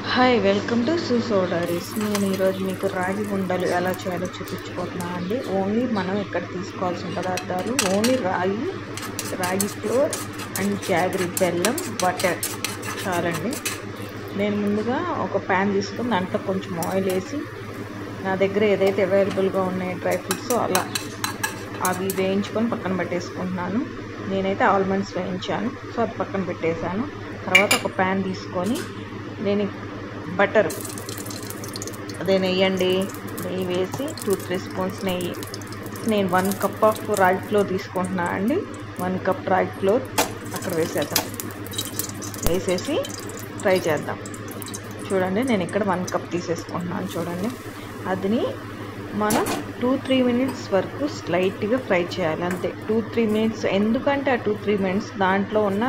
hi welcome to సూసోడరీస్ నేను ఈరోజు మీకు రాగి ఉండలు ఎలా చేయాలో చూపించిపోతున్నాను అండి ఓన్లీ మనం ఇక్కడ తీసుకోవాల్సిన పదార్థాలు only ragi ragi flour and jaggery బెల్లం బటర్ చాలండి నేను ముందుగా ఒక ప్యాన్ తీసుకుని దాంట్లో కొంచెం ఆయిల్ వేసి నా దగ్గర ఏదైతే అవైలబుల్గా ఉన్నాయో డ్రై ఫ్రూట్స్ అలా అవి వేయించుకొని పక్కన పెట్టేసుకుంటున్నాను నేనైతే ఆల్మండ్స్ వేయించాను సో అది పక్కన పెట్టేశాను తర్వాత ఒక ప్యాన్ తీసుకొని నేను బటర్ అదే నెయ్యి అండి నెయ్యి వేసి టూ త్రీ స్పూన్స్ నెయ్యి నేను one cup of ragi flour తీసుకుంటున్నా అండి వన్ కప్ రాగి ఫ్లోర్ అక్కడ వేసేద్దాం వేసేసి ఫ్రై చేద్దాం చూడండి నేను ఇక్కడ వన్ కప్ తీసేసుకుంటున్నాను చూడండి అదిని మనం టూ త్రీ మినిట్స్ వరకు స్లైట్గా ఫ్రై చేయాలి అంతే టూ త్రీ మినిట్స్ ఎందుకంటే ఆ టూ త్రీ మినిట్స్ దాంట్లో ఉన్న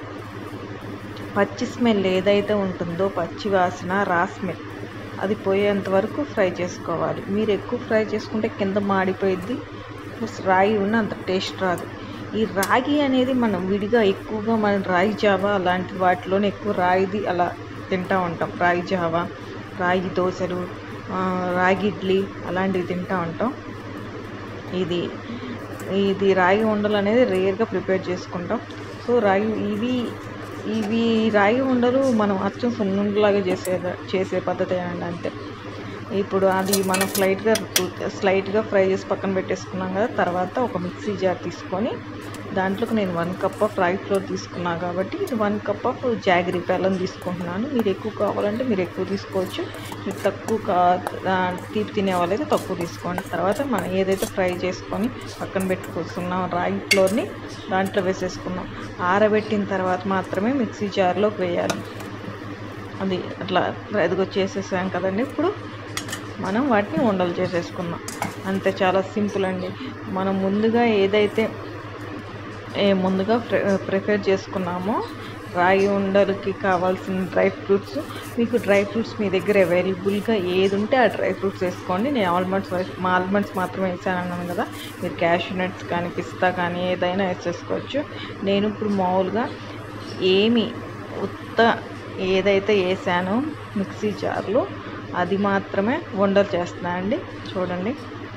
పచ్చి స్మెల్ ఏదైతే ఉంటుందో పచ్చి వాసన రా స్మెల్ అది పోయేంత వరకు ఫ్రై చేసుకోవాలి మీరు ఎక్కువ ఫ్రై చేసుకుంటే కింద మాడిపోయిద్ది ప్లస్ రాగి ఉన్న అంత టేస్ట్ రాదు ఈ రాగి అనేది మనం విడిగా ఎక్కువగా మనం రాగి జావా అలాంటి వాటిలోనే ఎక్కువ రాగిది అలా తింటూ ఉంటాం రాగి జావా రాగి దోశలు రాగి ఇడ్లీ అలాంటివి తింటూ ఉంటాం ఇది ఇది రాగి ఉండలు అనేది రేర్గా ప్రిపేర్ చేసుకుంటాం సో రాగి ఇవి ఇవి రాగి ఉండలు మనం అచ్చం సున్నుండలాగా చేసే చేసే పద్ధతి అండి అంతే ఇప్పుడు అది మనం స్లైట్గా స్లైట్గా ఫ్రై చేసి పక్కన పెట్టేసుకున్నాం కదా తర్వాత ఒక మిక్సీ జార్ తీసుకొని దాంట్లోకి నేను one cup of ragi flour తీసుకున్నాను కాబట్టి ఇది వన్ కప్ ఆఫ్ జాగరీ బెల్లం తీసుకుంటున్నాను మీరు ఎక్కువ కావాలంటే మీరు ఎక్కువ తీసుకోవచ్చు మీరు తక్కువ తీపి తినే వాళ్ళైతే తక్కువ తీసుకోండి తర్వాత మనం ఏదైతే ఫ్రై చేసుకొని పక్కన పెట్టుకొస్తున్నాం రాగి ఫ్లోర్ని దాంట్లో వేసేసుకున్నాం ఆరబెట్టిన తర్వాత మాత్రమే మిక్సీ జార్లోకి వేయాలి అది అట్లా ఎదుగు చేసేసాం కదండి ఇప్పుడు మనం వాటిని ఉండలు చేసేసుకున్నాం అంతే చాలా సింపుల్ అండి మనం ముందుగా ఏదైతే ముందుగా ప్రిపేర్ చేసుకున్నామో రాగి ఉండలకి కావాల్సిన డ్రై ఫ్రూట్స్ మీకు డ్రై ఫ్రూట్స్ మీ దగ్గర అవైలబుల్గా ఏది ఉంటే ఆ డ్రై ఫ్రూట్స్ వేసుకోండి నేను ఆల్మండ్స్ మా ఆల్మండ్స్ మాత్రమే వేసాను అన్నాను కదా మీరు క్యాషూ నట్స్ కానీ పిస్తా కానీ ఏదైనా వేసేసుకోవచ్చు నేను ఇప్పుడు మామూలుగా ఏమి ఉత్త ఏదైతే వేసానో మిక్సీ జార్లో అది మాత్రమే వండలు చేస్తున్నాను అండి చూడండి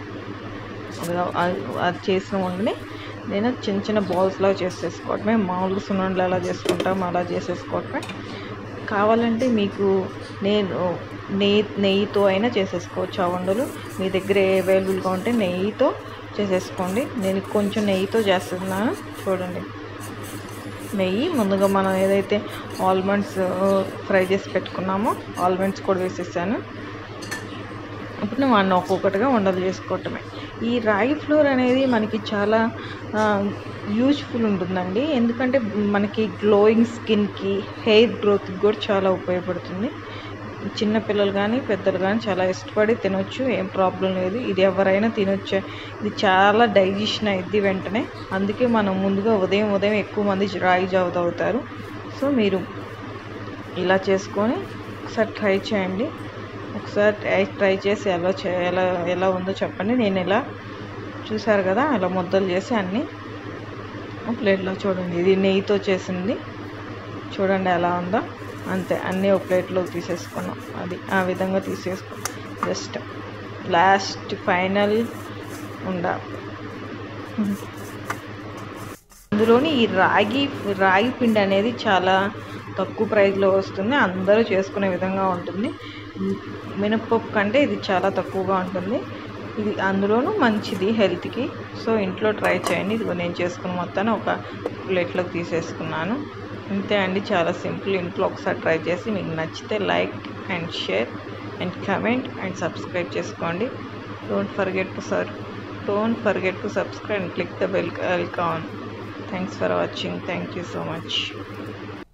అది చేసిన వండని నేను చిన్న చిన్న బాల్స్లా చేసేసుకోవటమే మామూలుగా సున్నుండలు ఎలా చేసుకుంటాం అలా చేసేసుకోవటమే కావాలంటే మీకు నేను నెయ్యి నెయ్యితో అయినా చేసేసుకోవచ్చు ఆ వండలు మీ దగ్గర అవైలబుల్గా ఉంటే నెయ్యితో చేసేసుకోండి నేను కొంచెం నెయ్యితో చేస్తున్నాను చూడండి నెయ్యి ముందుగా మనం ఏదైతే ఆల్మండ్స్ ఫ్రై చేసి పెట్టుకున్నామో ఆల్మండ్స్ కూడా వేసేసాను ఇప్పుడు నేను వాడిని ఒక్కొక్కటిగా వండలు చేసుకోవటమే ఈ రాగి ఫ్లోర్ అనేది మనకి చాలా యూజ్ఫుల్ ఉంటుందండి ఎందుకంటే మనకి గ్లోయింగ్ స్కిన్కి హెయిర్ గ్రోత్కి కూడా చాలా ఉపయోగపడుతుంది చిన్నపిల్లలు కానీ పెద్దలు కానీ చాలా ఇష్టపడి తినొచ్చు ఏం ప్రాబ్లం లేదు ఇది ఎవరైనా తినొచ్చు ఇది చాలా డైజెషన్ అయింది వెంటనే అందుకే మనం ముందుగా ఉదయం ఉదయం ఎక్కువ మంది రాగి జావ తాగుతారు సో మీరు ఇలా చేసుకొని ఒకసారి ట్రై చేయండి ఒకసారి ట్రై చేసి ఎలా చే ఎలా ఎలా ఉందో చెప్పండి నేను ఇలా చూసారు కదా అలా ముద్దలు చేసి అన్నీ ప్లేట్లో చూడండి ఇది నెయ్యితో చేసింది చూడండి ఎలా ఉందో అంతే అన్నీ ఒక ప్లేట్లో తీసేసుకున్నాం అది ఆ విధంగా తీసేసుకున్నాం జస్ట్ లాస్ట్ ఫైనల్ ఉండ అందులోని ఈ రాగి రాగి పిండి అనేది చాలా తక్కువ ప్రైస్లో వస్తుంది అందరూ చేసుకునే విధంగా ఉంటుంది మినప్పప్పు కంటే ఇది చాలా తక్కువగా ఉంటుంది ఇది అందులోనూ మంచిది హెల్త్కి సో ఇంట్లో ట్రై చేయండి ఇది నేను చేసుకున్న మొత్తాన్ని ఒక ప్లేట్లోకి తీసేసుకున్నాను అంతే అండి చాలా సింపుల్ ఇంట్లో ఒకసారి ట్రై చేసి మీకు నచ్చితే like and share and comment and subscribe చేసుకోండి don't forget to sir don't forget to subscribe and click the bell icon thanks for watching thank you so much